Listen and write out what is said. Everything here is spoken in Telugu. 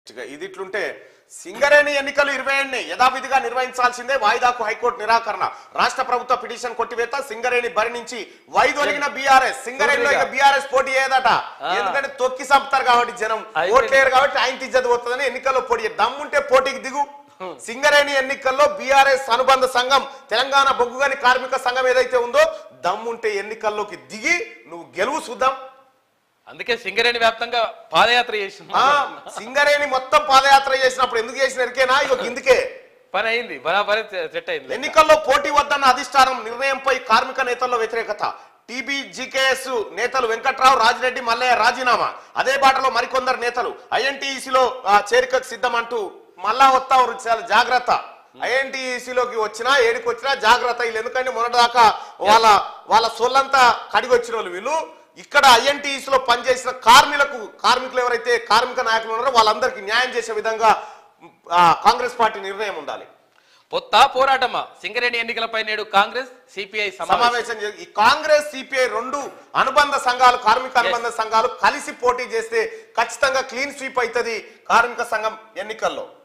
ఇక ఇది ఇట్లుంటే సింగరేణి ఎన్నికలు ఇరవై ఏడుని యథావిధిగా నిర్వహించాల్సిందే వాయిదాకు హైకోర్టు నిరాకరణ రాష్ట్ర ప్రభుత్వ పిటిషన్ కొట్టివేత సింగరేణి బరి నుంచి వైదొలిగిన బీఆర్ఎస్ సింగరేణిలో ఇక బీఆర్ఎస్ పోటీ ఏదట ఎందుకంటే తొక్కి సంపుతారు కాబట్టి జనం అయితే- ఓట్లేరు కాబట్టి ఆయన ఇజ్జత్ పోతుందని ఎన్నికల్లో పోటీ దమ్ముంటే పోటీకి దిగు సింగరేణి ఎన్నికల్లో బీఆర్ఎస్ అనుబంధ సంఘం తెలంగాణ బొగ్గుగని కార్మిక సంఘం ఏదైతే ఉందో దమ్ముంటే ఎన్నికల్లోకి దిగి నువ్వు గెలువు చూద్దాం అందుకే సింగరేణి వ్యాప్తంగా పాదయాత్ర చేసింది ఆ సింగరేణి మొత్తం పాదయాత్ర చేసినప్పుడు ఎందుకు చేసిన ఎరికేనా ఇక ఇందుకే పని అయింది బరాబరి సెట్ అయింది ఎన్నికల్లో పోటీ వద్దన్న అధిష్టానం నిర్ణయంపై కార్మిక నేతల్లో వ్యతిరేకత టీబీ జీకేఎస్ నేతలు వెంకట్రావు రాజిరెడ్డి మల్లయ్య రాజీనామా అదే బాటలో మరికొందరు నేతలు ఐఎన్టీఈసీలో చేరికకు సిద్ధం అంటూ మళ్ళా వస్తా ఉన్నారు. చాలా జాగ్రత్త ఐఎన్టీఈసీలోకి వచ్చినా ఏడికి వచ్చినా జాగ్రత్త వీళ్ళు ఎందుకంటే మొన్నటిదాకా వాళ్ళ వాళ్ళ సొల్లంతా కడిగి వచ్చిన వాళ్ళు వీళ్ళు ఇక్కడ INTEs లో పనిచేసిన కార్మికులకు కార్మికులు ఎవరైతే కార్మిక నాయకులు ఉన్నారో వాళ్ళందరికీ న్యాయం చేసే విధంగా ఆ, కాంగ్రెస్ పార్టీ నిర్ణయం ఉండాలి పొత్త పోరాటమా సింగరేణి ఎన్నికలపై నేడు కాంగ్రెస్ సిపిఐ సమావేశం సమావేశం చే- ఈ కాంగ్రెస్ సిపిఐ రెండు అనుబంధ సంఘాలు కార్మిక అనుబంధ సంఘాలు కలిసి పోటీ చేస్తే ఖచ్చితంగా క్లీన్ స్వీప్ అవుతుంది కార్మిక సంఘం ఎన్నికల్లో